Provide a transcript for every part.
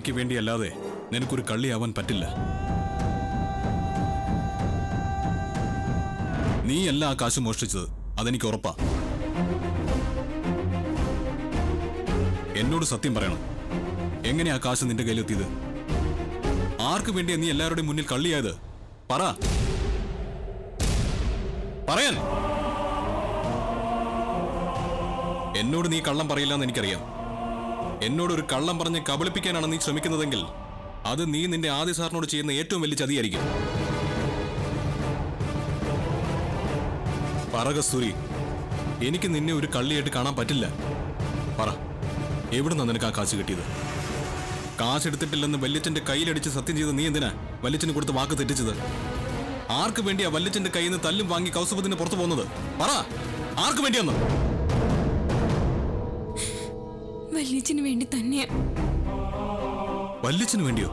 എനിക്ക് വേണ്ടിയല്ലാതെ നിനക്കൊരു കള്ളിയാവാൻ പറ്റില്ല നീയല്ല ആ കാശ് മോഷ്ടിച്ചത് അതെനിക്ക് ഉറപ്പാ എന്നോട് സത്യം പറയണം എങ്ങനെയാ ആ കാശ് നിന്റെ കയ്യിലെത്തിയത് ആർക്ക് വേണ്ടിയാ നീ എല്ലാവരുടെയും മുന്നിൽ കള്ളിയായത് പറ പറയാൻ എന്നോട് നീ കള്ളം പറയില്ല എന്ന് എനിക്കറിയാം എന്നോട് ഒരു കള്ളം പറഞ്ഞ് കബളിപ്പിക്കാനാണ് നീ ശ്രമിക്കുന്നതെങ്കിൽ അത് നീ നിന്റെ ആദ്യ സാറിനോട് ചെയ്യുന്ന ഏറ്റവും വലിയ ചതിയായിരിക്കും പറ കസ്തൂരി എനിക്ക് നിന്നെ ഒരു കള്ളിയായിട്ട് കാണാൻ പറ്റില്ല പറ എവിടുന്നാ നിനക്ക് ആ കാശ് കിട്ടിയത് കാശ് എടുത്തിട്ടില്ലെന്ന് വല്യച്ഛന്റെ കയ്യിലടിച്ച് സത്യം ചെയ്ത് നീ എന്തിനാ വല്യച്ഛന് കൊടുത്ത് വാക്ക് തെറ്റിച്ചത് ആർക്ക് വേണ്ടിയാ വല്യച്ഛന്റെ കയ്യിൽ നിന്ന് തല്ലും വാങ്ങി കൗസുപത്തിന് പുറത്തു പോകുന്നത് പറ ആർക്ക് വേണ്ടിയാന്ന് വല്യച്ഛന് വേണ്ടി തന്നെയാ വല്യച്ഛന് വേണ്ടിയോ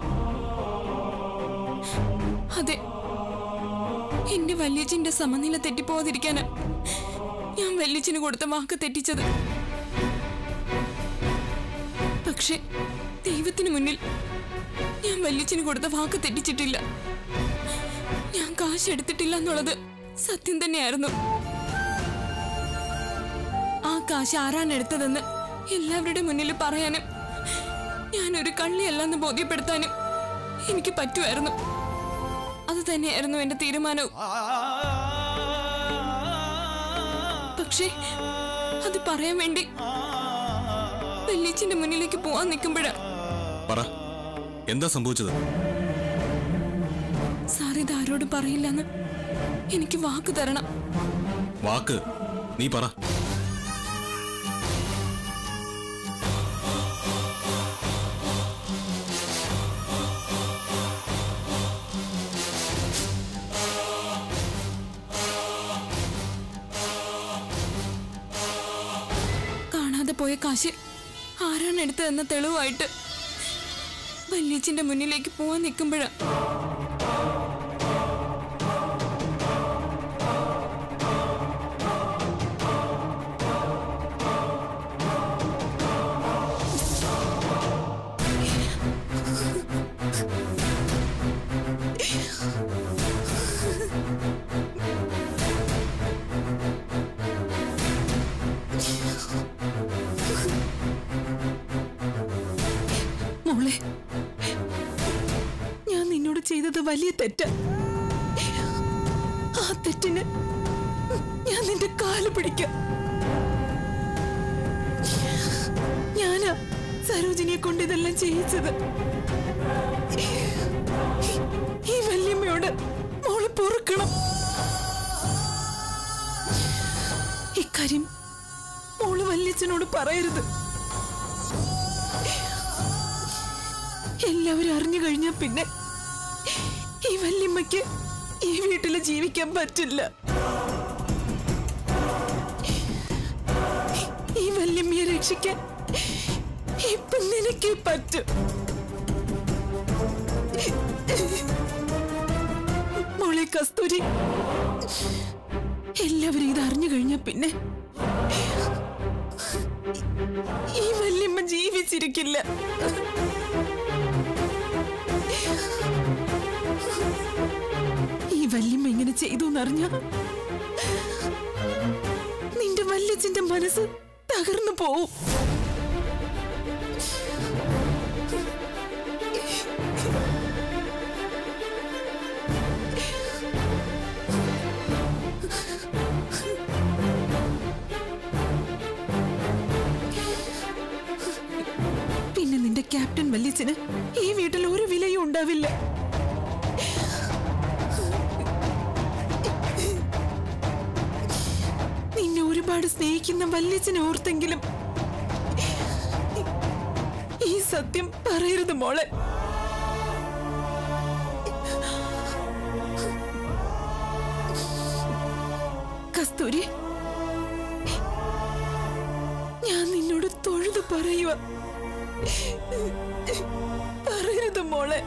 അതെ എന്റെ വല്യച്ഛന്റെ സമനില തെറ്റിപ്പോവാതിരിക്കാനാ ഞാൻ വല്യച്ഛന് കൊടുത്ത വാക്ക് തെറ്റിച്ചത് പക്ഷെ ദൈവത്തിന് മുന്നിൽ ഞാൻ വല്യച്ഛന് കൊടുത്ത വാക്ക് തെറ്റിച്ചിട്ടില്ല ഞാൻ കാശ് എടുത്തിട്ടില്ല എന്നുള്ളത് സത്യം തന്നെയായിരുന്നു ആ കാശ് ആരാണ് എടുത്തതെന്ന് എല്ലാവരുടെ മുന്നിൽ പറയാനും ഞാനൊരു കള്ളിയല്ലെന്ന് ബോധ്യപ്പെടുത്താനും എനിക്ക് പറ്റുമായിരുന്നു അത് തന്നെയായിരുന്നു എന്റെ തീരുമാനവും പക്ഷേ അത് പറയാൻ വേണ്ടി വെല്ലിച്ചിന്റെ മുന്നിലേക്ക് പോവാൻ നിൽക്കുമ്പോഴാ പറ എന്താ സംഭവിച്ചത് സാർ ഇത് ആരോടും പറയില്ലെന്ന് എനിക്ക് വാക്ക് തരണം വാക്ക് നീ പറ കാണാതെ പോയ കാശ് ആരാണ് എടുത്തതെന്ന തെളിവായിട്ട് വല്യച്ഛന്റെ മുന്നിലേക്ക് പോവാൻ നിൽക്കുമ്പോഴാ മോളെ ഞാൻ നിന്നോട് ചെയ്തത് വലിയ തെറ്റ് ആ തെറ്റിന് ഞാൻ നിന്റെ കാല് പിടിക്കാം ഞാനാ സരോജിനിയെ കൊണ്ട് ഇതെല്ലാം ചെയ്യിച്ചത് ഈ വല്യമ്മയോട് മോള് പൊറുക്കണം ഇക്കാര്യം മോള് വല്യച്ഛനോട് പറയരുത് എല്ലാവരും അറിഞ്ഞു കഴിഞ്ഞാ പിന്നെ ഈ വല്യമ്മയ്ക്ക് ഈ വീട്ടില് ജീവിക്കാൻ പറ്റില്ല ഈ വല്യമ്മയെ രക്ഷിക്കാൻ ഇപ്പൊ നിനക്ക് പറ്റും മോളെ കസ്തൂരി എല്ലാവരും ഇത് അറിഞ്ഞു കഴിഞ്ഞാ പിന്നെ ഈ വല്യമ്മ ജീവിച്ചിരിക്കില്ല ഈ വല്യമ്മ ഇങ്ങനെ ചെയ്തു എന്നറിഞ്ഞ നിന്റെ വല്യച്ഛന്റെ മനസ്സ് തകർന്നു പോവും പിന്നെ നിന്റെ ക്യാപ്റ്റൻ വല്യച്ഛന് ഈ വീട്ടിൽ ഒരു വിലയും ഉണ്ടാവില്ല നിന്നെ ഒരുപാട് സ്നേഹിക്കുന്ന വല്യച്ഛനെ ഓർത്തെങ്കിലും ഈ സത്യം പറയരുത് മോളെ കസ്തൂരി ഞാൻ നിന്നോട് തൊഴുതു പറയുക പറയരുത് മോളെ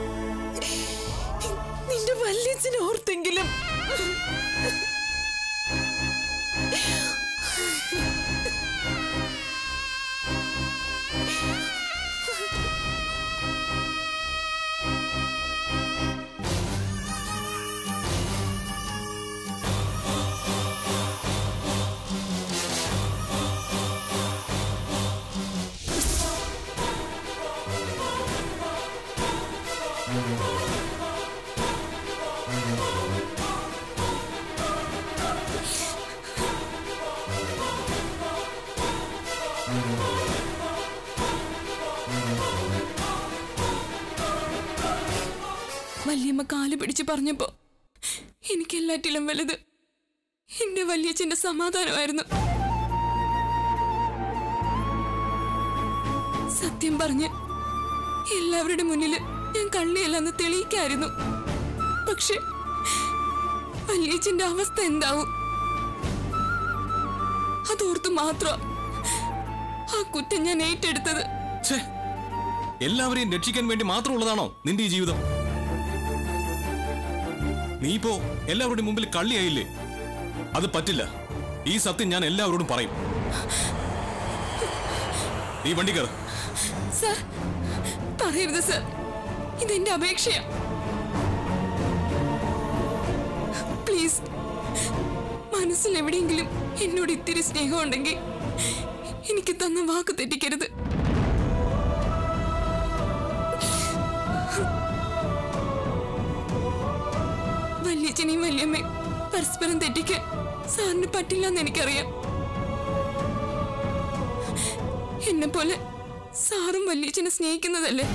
നിന്റെ വല്യച്ഛനെ ഓർത്തെങ്കിലും വല്യമ്മ കാല് പിടിച്ച് പറഞ്ഞപ്പോ എനിക്കെല്ലാറ്റിലും വലുത് എന്റെ വല്യച്ഛന്റെ സമാധാനമായിരുന്നു സത്യം പറഞ്ഞ് എല്ലാവരുടെ മുന്നിൽ ഞാൻ കള്ളിയല്ലെന്ന് തെളിയിക്കായിരുന്നു പക്ഷെ വല്യച്ഛന്റെ അവസ്ഥ എന്താവും അതോർത്ത് മാത്രം ആ കുറ്റം ഞാൻ ഏറ്റെടുത്തത് ഛേ എല്ലാവരെയും രക്ഷിക്കാൻ വേണ്ടി മാത്രമുള്ളതാണോ നിന്റെ ഈ ജീവിതം നീ ഇപ്പോ എല്ലാവരുടെയും മുമ്പിൽ കള്ളിയായില്ലേ അത് പറ്റില്ല ഈ സത്യം ഞാൻ എല്ലാവരോടും പറയും നീ വണ്ടി കയറ് സർ പറയരുത് സർ ഇതെന്റെ അപേക്ഷയാ പ്ലീസ് മനസ്സിൽ എവിടെയെങ്കിലും എന്നോട് ഇത്തിരി സ്നേഹമുണ്ടെങ്കിൽ എനിക്ക് തന്ന വാക്ക് തെറ്റിക്കരുത് വല്യച്ഛനെയും വല്യമ്മയും പരസ്പരം തെറ്റിക്കാൻ സാറിന് പറ്റില്ലെന്ന് എനിക്കറിയാം എന്നെ പോലെ സാറും വല്യച്ഛനെ സ്നേഹിക്കുന്നതല്ലേ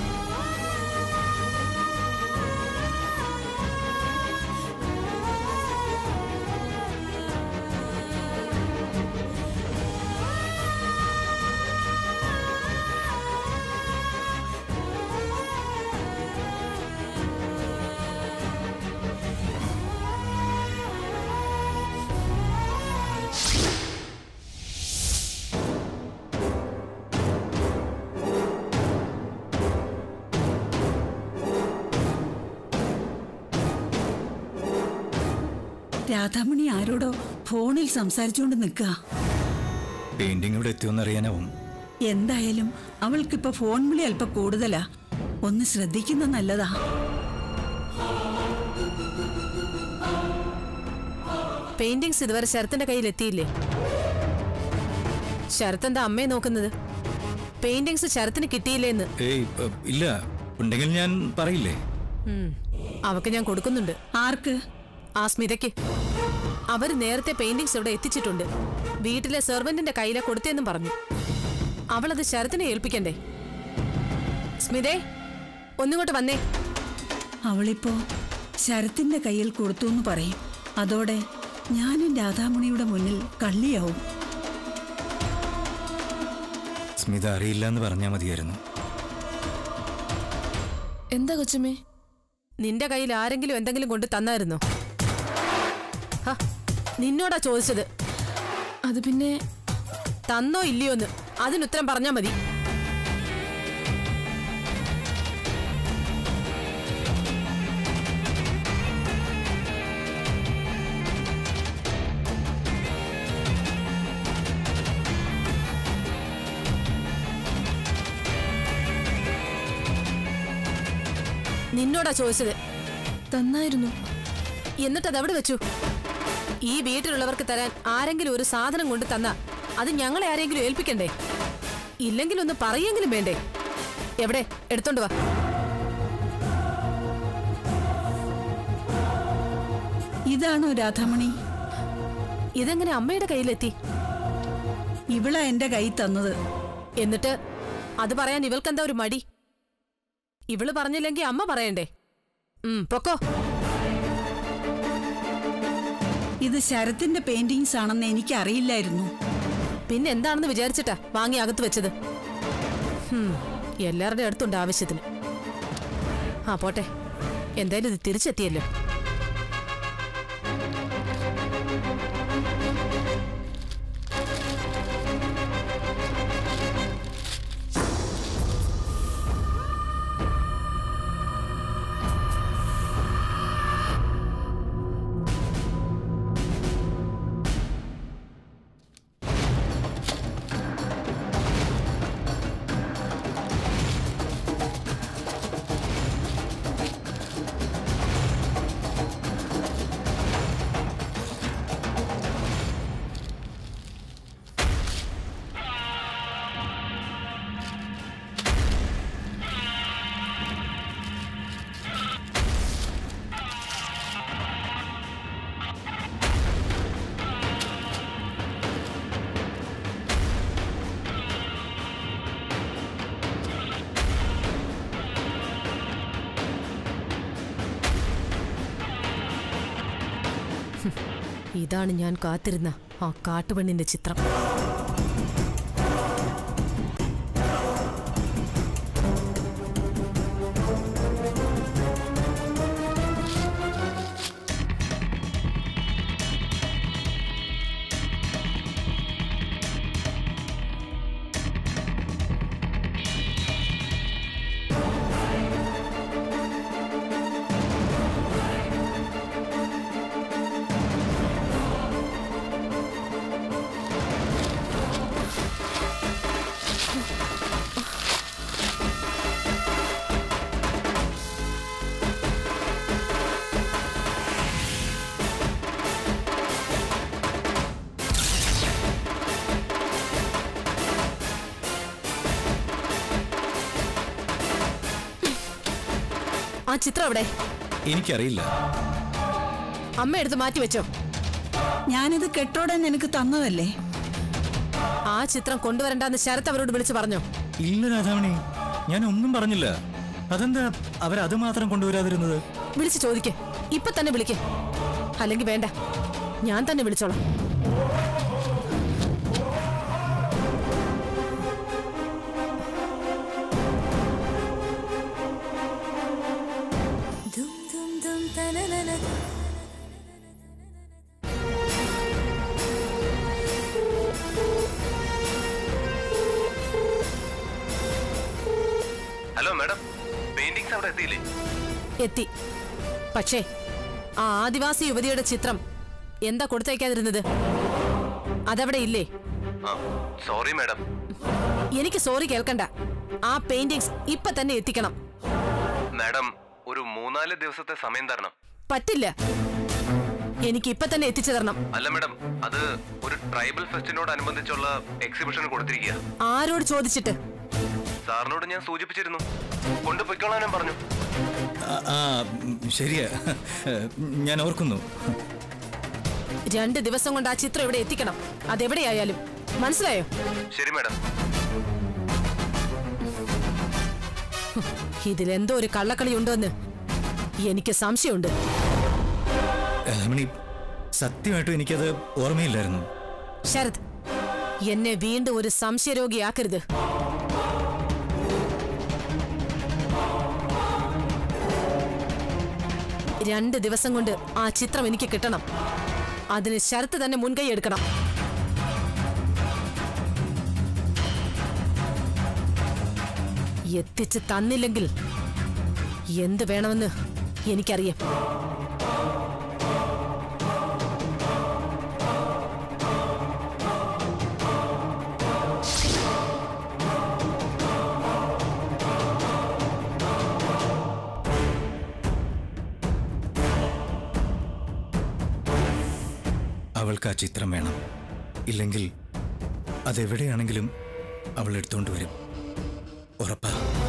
രാധാമണി ആരോടോ ഫോണിൽ സംസാരിച്ചുകൊണ്ട് നിൽക്കുക പെയിന്റിംഗ് ഇവിടെ എത്തിയോന്ന് അറിയാനാവും എന്തായാലും അവൾക്കിപ്പോ ഫോൺ വിളി അല്പം കൂടുതലാ ഒന്ന് ശ്രദ്ധിക്കുന്ന നല്ലതാ പെയിന്റിങ്സ് ഇതുവരെ ശരത്തിന്റെ കയ്യിൽ എത്തിയില്ലേ ശരത്ത് എന്താ അമ്മയെ നോക്കുന്നത് പെയിന്റിങ്സ് ശരത്തിന് കിട്ടിയില്ലേന്ന് ഏയ് ഏ, ഇല്ല ഉണ്ടെങ്കിൽ ഞാൻ പറയില്ലേ ഉം. അവക്ക് ഞാൻ കൊടുക്കുന്നുണ്ട് ആർക്ക് ആ സ്മിതയ്ക്ക് അവര് നേരത്തെ പെയിന്റിങ്സ് ഇവിടെ എത്തിച്ചിട്ടുണ്ട് വീട്ടിലെ സെർവന്റിന്റെ കയ്യിലെ കൊടുത്തേന്നും പറഞ്ഞു അവളത് ശരത്തിനെ ഏൽപ്പിക്കണ്ടേ സ്മിതേ ഒന്നിങ്ങോട്ട് വന്നേ അവളിപ്പോ ശരത്തിന്റെ കയ്യിൽ കൊടുത്തു എന്ന് പറയും അതോടെ ഞാനും രാധാമണിയുടെ മുന്നിൽ കള്ളിയാവും സ്മിത അറിയില്ല എന്ന് പറഞ്ഞാൽ മതിയായിരുന്നു എന്താ കൊച്ചുമേ നിന്റെ കയ്യിൽ ആരെങ്കിലും എന്തെങ്കിലും കൊണ്ട് തന്നായിരുന്നോ ഹ, നിന്നോടാ ചോദിച്ചത് അത് പിന്നെ തന്നോ ഇല്ലയോന്ന് അതിനുത്തരം പറഞ്ഞാ മതി നിന്നോടാ ചോദിച്ചത് തന്നായിരുന്നു എന്നിട്ട് അത് എവിടെ വെച്ചു ഈ വീട്ടിലുള്ളവർക്ക് തരാൻ ആരെങ്കിലും ഒരു സാധനം കൊണ്ട് തന്ന അത് ഞങ്ങളെ ആരെങ്കിലും ഏൽപ്പിക്കണ്ടേ ഇല്ലെങ്കിൽ ഒന്ന് പറയെങ്കിലും വേണ്ടേ എവിടെ എടുത്തോണ്ട് വാ ഇതാണോ രാധാമണി ഇതെങ്ങനെ അമ്മയുടെ കയ്യിലെത്തി ഇവളാ എന്റെ കൈ തന്നത് എന്നിട്ട് അത് പറയാൻ ഇവൾക്കെന്താ ഒരു മടി ഇവള് പറഞ്ഞില്ലെങ്കിൽ അമ്മ പറയണ്ടേ ഉം പൊക്കോ ഇത് ശരത്തിന്റെ പെയിന്റിങ്സ് ആണെന്ന് എനിക്ക് അറിയില്ലായിരുന്നു പിന്നെ എന്താണെന്ന് വിചാരിച്ചിട്ടാ വാങ്ങി അകത്ത് വെച്ചത് ഹും, എല്ലാവരുടെ അടുത്തുണ്ട് ആവശ്യത്തിന് ആ പോട്ടെ എന്തായാലും ഇത് തിരിച്ചെത്തിയല്ലോ ഇതാണ് ഞാൻ കാത്തിരുന്ന ആ കാട്ടുപെണ്ണിന്റെ ചിത്രം ആ ചിത്രം എവിടെ എനിക്കറിയില്ല അമ്മ എടുത്ത് മാറ്റി വെച്ചോ ഞാനിത് കെട്ടോടെ നിനക്ക് തന്നതല്ലേ ആ ചിത്രം കൊണ്ടുവരണ്ടെന്ന് ശരത് അവരോട് വിളിച്ചു പറഞ്ഞോ ഇല്ല രാധാമണി ഞാൻ ഒന്നും പറഞ്ഞില്ല അതെന്താ അവരത് മാത്രം കൊണ്ടുവരാതിരുന്നത് വിളിച്ചു ചോദിക്കേ ഇപ്പൊ തന്നെ വിളിക്കേ അല്ലെങ്കിൽ വേണ്ട ഞാൻ തന്നെ വിളിച്ചോളാം ഹലോ മാഡം പെയിന്റിങ്സ് അവിടെ എത്തിയില്ലേ എത്തി പക്ഷേ ആ ആദിവാസി യുവതിയുടെ ചിത്രം എന്താ കൊടുത്തയക്കാതിരുന്നത് അതവിടെ ഇല്ലേ ആ സോറി മാഡം എനിക്ക് സോറി കേൾക്കണ്ട ആ പെയിന്റിങ്സ് ഇപ്പൊ തന്നെ എത്തിക്കണം മാഡം ഒരു മൂന്നാല് ദിവസത്തെ സമയം തരണം പറ്റില്ല എനിക്ക് ഇപ്പൊ തന്നെ എത്തിച്ചു തരണം അല്ല മാഡം അത് ഒരു ട്രൈബൽ ഫെസ്റ്റിനോടനുബന്ധിച്ചുള്ള എക്സിബിഷൻ കൊടുത്തിരിക്കുക ആരോട് ചോദിച്ചിട്ട് സാറിനോട് ഞാൻ സൂചിപ്പിച്ചിരുന്നു കൊണ്ടുപോയിക്കോളാനും പറഞ്ഞു ആ, ആ ഉം, ശരിയാ ഞാൻ ഓർക്കുന്നു രണ്ട് ദിവസം കൊണ്ട് ആ ചിത്രം ഇവിടെ എത്തിക്കണം അതെവിടെയായാലും മനസ്സിലായോ ശരി മാഡം ഇതിലെന്തോ ഒരു കള്ളക്കളി ഉണ്ടോന്ന് എനിക്ക് സംശയമുണ്ട് രാധാമണി സത്യമായിട്ടും എനിക്കത് ഓർമ്മയില്ലായിരുന്നു ശരത് എന്നെ വീണ്ടും ഒരു സംശയരോഗിയാക്കരുത് രണ്ട് ദിവസം കൊണ്ട് ആ ചിത്രം എനിക്ക് കിട്ടണം അതിന് ശരത്ത് തന്നെ മുൻകൈ എടുക്കണം എത്തിച്ച് തന്നില്ലെങ്കിൽ എന്ത് വേണമെന്ന് എനിക്കറിയാം അവൾക്ക് ആ ചിത്രം വേണം ഇല്ലെങ്കിൽ അതെവിടെയാണെങ്കിലും അവൾ എടുത്തുകൊണ്ട് വരും ഉറപ്പാ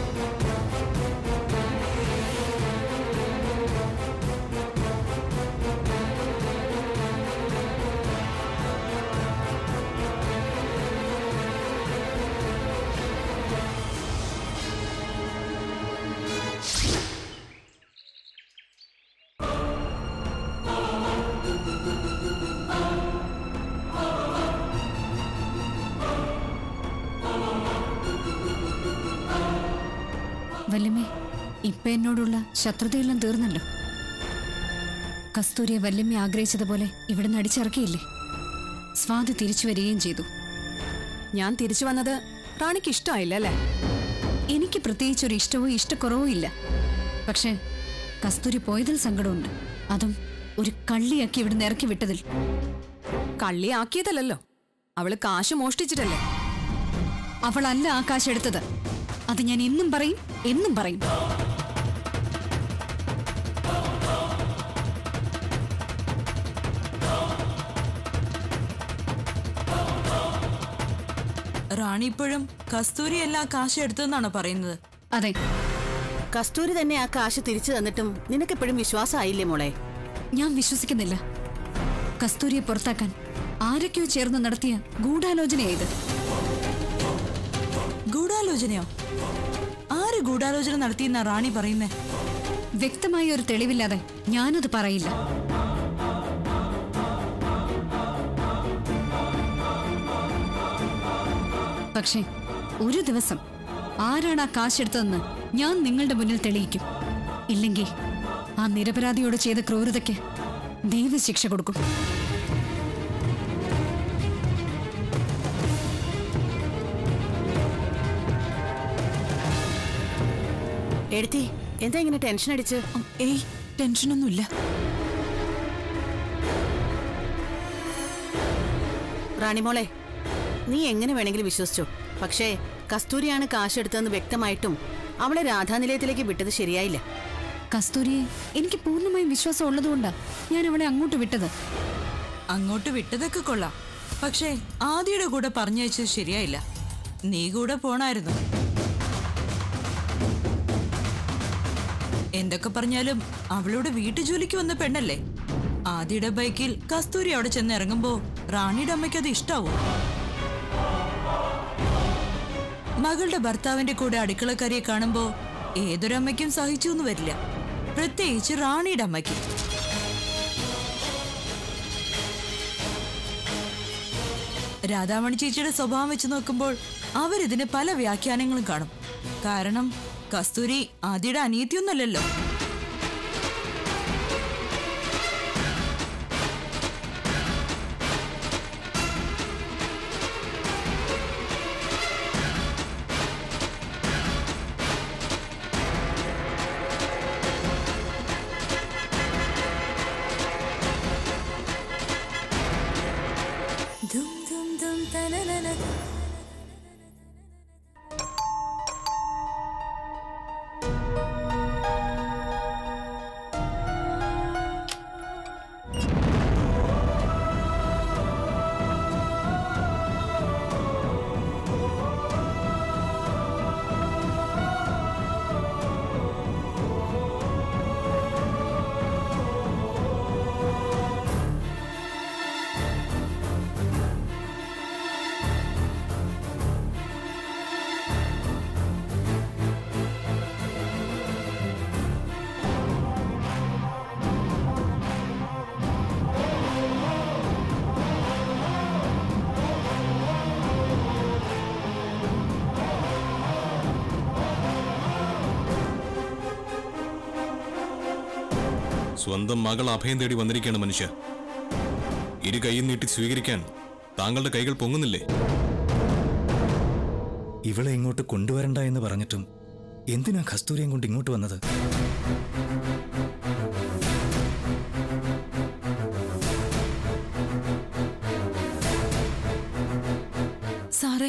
വല്യമ്മേ ഇപ്പൊ എന്നോടുള്ള ശത്രുതയെല്ലാം തീർന്നല്ലോ കസ്തൂരിയെ വല്യമ്മ ആഗ്രഹിച്ചതുപോലെ ഇവിടെ നടിച്ചിറക്കിയില്ലേ സ്വാതി തിരിച്ചു വരികയും ചെയ്തു ഞാൻ തിരിച്ചു വന്നത് റാണിക്ക് ഇഷ്ടമായില്ല അല്ലേ എനിക്ക് പ്രത്യേകിച്ച് ഒരു ഇഷ്ടവോ ഇഷ്ടക്കുറവോ ഇല്ല പക്ഷേ കസ്തൂരി പോയതിൽ സങ്കടമുണ്ട് അതും ഒരു കള്ളിയാക്കി ഇവിടുന്ന് ഇറക്കി വിട്ടതിൽ കള്ളിയാക്കിയതല്ലോ അവള് കാശ് മോഷ്ടിച്ചിട്ടല്ലേ അവളല്ല ആകാശം എടുത്തത് അത് ഞാൻ എന്നും പറയും എന്നും പറയും റാണി ഇപ്പോഴും കസ്തൂരി എല്ലാ കാശ് എടുത്തെന്നാണ് പറയുന്നത് അതെ കസ്തൂരി തന്നെ ആ കാശ് തിരിച്ചു തന്നിട്ടും നിനക്കെപ്പോഴും വിശ്വാസമായില്ലേ മോളെ ഞാൻ വിശ്വസിക്കുന്നില്ല കസ്തൂരിയെ പുറത്താക്കാൻ ആരൊക്കെയോ ചേർന്ന് നടത്തിയ ഗൂഢാലോചനയായത് ഗൂഢാലോചനയോ ആര് ഗൂഢാലോചന നടത്തിയെന്നാ റാണി പറയുന്നേ വ്യക്തമായ ഒരു തെളിവില്ലാതെ ഞാനത് പറയില്ല പക്ഷേ ഒരു ദിവസം ആരാണ് ആ കാശെടുത്തതെന്ന് ഞാൻ നിങ്ങളുടെ മുന്നിൽ തെളിയിക്കും ഇല്ലെങ്കിൽ ആ നിരപരാധിയോട് ചെയ്ത ക്രൂരതയ്ക്ക് ദൈവ ശിക്ഷ കൊടുക്കും എഴുത്തി എന്താ ഇങ്ങനെ ടെൻഷൻ അടിച്ച് ഏയ് ടെൻഷനൊന്നുമില്ല റാണിമോളെ നീ എങ്ങനെ വേണമെങ്കിലും വിശ്വസിച്ചോ പക്ഷേ കസ്തൂരിയാണ് കാശെടുത്തതെന്ന് വ്യക്തമായിട്ടും അവളെ രാധാനിലയത്തിലേക്ക് വിട്ടത് ശരിയായില്ല കസ്തൂരിയെ എനിക്ക് പൂർണ്ണമായും വിശ്വാസം ഉള്ളതുകൊണ്ടാ ഞാൻ അവളെ അങ്ങോട്ട് വിട്ടത് അങ്ങോട്ട് വിട്ടതൊക്കെ കൊള്ളാം പക്ഷേ ആദിയുടെ കൂടെ പറഞ്ഞയച്ചത് ശരിയായില്ല നീ കൂടെ പോണായിരുന്നു എന്തൊക്കെ പറഞ്ഞാലും അവളുടെ വീട്ടുജോലിക്ക് വന്ന പെണ്ണല്ലേ ആദിയുടെ ബൈക്കിൽ കസ്തൂരി അവിടെ ചെന്ന് ഇറങ്ങുമ്പോ റാണിയുടെ അമ്മയ്ക്ക് അത് ഇഷ്ടാവോ മകളുടെ ഭർത്താവിന്റെ കൂടെ അടുക്കളക്കാരിയെ കാണുമ്പോ ഏതൊരമ്മയ്ക്കും സഹിച്ചു എന്ന് വരില്ല പ്രത്യേകിച്ച് റാണിയുടെ അമ്മയ്ക്ക് രാധാമണി ചേച്ചിയുടെ സ്വഭാവം വെച്ച് നോക്കുമ്പോൾ അവരിതിന് പല വ്യാഖ്യാനങ്ങളും കാണും കാരണം കസ്തൂരി ആദിയുടെ അനിയത്തിയൊന്നല്ലല്ലോ സ്വന്തം മകൾ അഭയം തേടി വന്നിരിക്കുകയാണ് മനുഷ്യ ഇരു കൈയും നീട്ടി സ്വീകരിക്കാൻ താങ്കളുടെ കൈകൾ പൊങ്ങുന്നില്ലേ ഇവളെ ഇങ്ങോട്ട് കൊണ്ടുവരണ്ട എന്ന് പറഞ്ഞിട്ടും എന്തിനാ കസ്തൂരിയും കൊണ്ട് ഇങ്ങോട്ട് വന്നത് സാറേ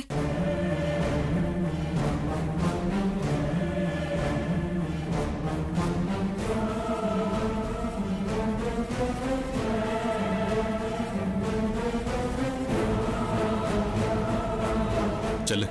ചെല്ല്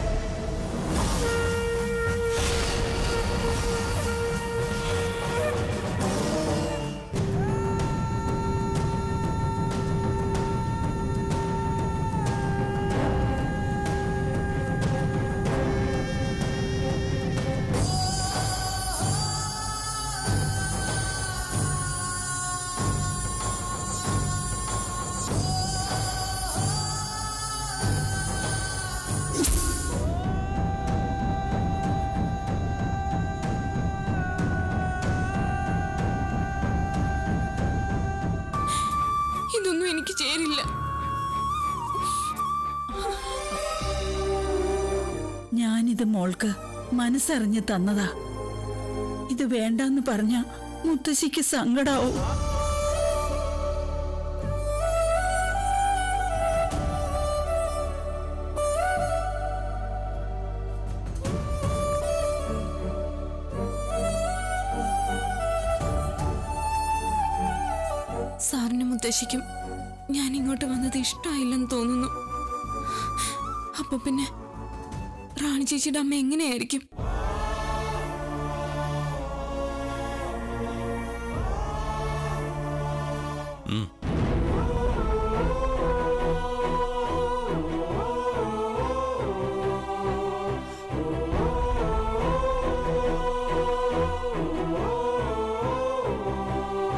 ഇതൊന്നും എനിക്ക് ചേരില്ല ഞാനിത് മോൾക്ക് മനസ്സറിഞ്ഞ് തന്നതാ ഇത് വേണ്ടെന്ന് പറഞ്ഞ മുത്തശ്ശിക്ക് സങ്കടാവും സാറിനും മുത്തശ്ശിക്കും ഞാൻ ഇങ്ങോട്ട് വന്നത് ഇഷ്ടമായില്ലെന്ന് തോന്നുന്നു അപ്പൊ പിന്നെ റാണി ചേച്ചിയുടെ അമ്മ എങ്ങനെയായിരിക്കും ഉം.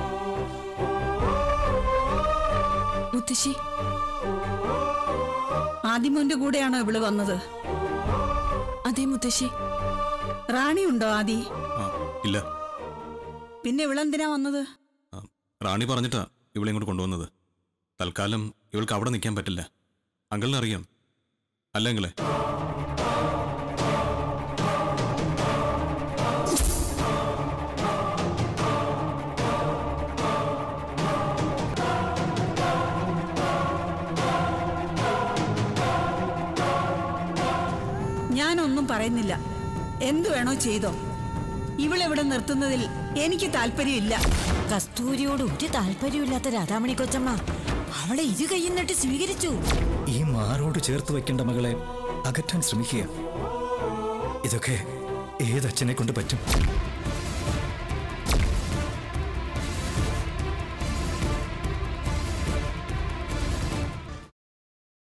മുത്തശ്ശി ആദിമോന്റെ കൂടെയാണോ ഇവള് വന്നത് അതേ മുത്തശ്ശി റാണി ഉണ്ടോ ആദി ആ ഇല്ല പിന്നെ ഇവളെന്തിനാ വന്നത് ആ, റാണി പറഞ്ഞിട്ടാ ഇവളെ ഇങ്ങോട്ട് കൊണ്ടുവന്നത് തൽക്കാലം ഇവൾക്ക് അവിടെ നിൽക്കാൻ പറ്റില്ല അങ്കിളിനെ അറിയാം അല്ലെങ്കിലേ ഞാനൊന്നും പറയുന്നില്ല എന്തു വേണോ ചെയ്തോ ഇവളെവിടെ നിർത്തുന്നതിൽ എനിക്ക് താല്പര്യമില്ല കസ്തൂരിയോട് ഒരു താല്പര്യമില്ലാത്ത രാധാമണി കൊച്ചമ്മ അവളെ ഇരു കൈയും നീട്ടി സ്വീകരിച്ചു ഈ മാറോട് ചേർത്ത് വെക്കേണ്ട മകളെ അകറ്റാൻ ശ്രമിക്കുക ഇതൊക്കെ ഏതച്ഛനെ കൊണ്ട് പറ്റും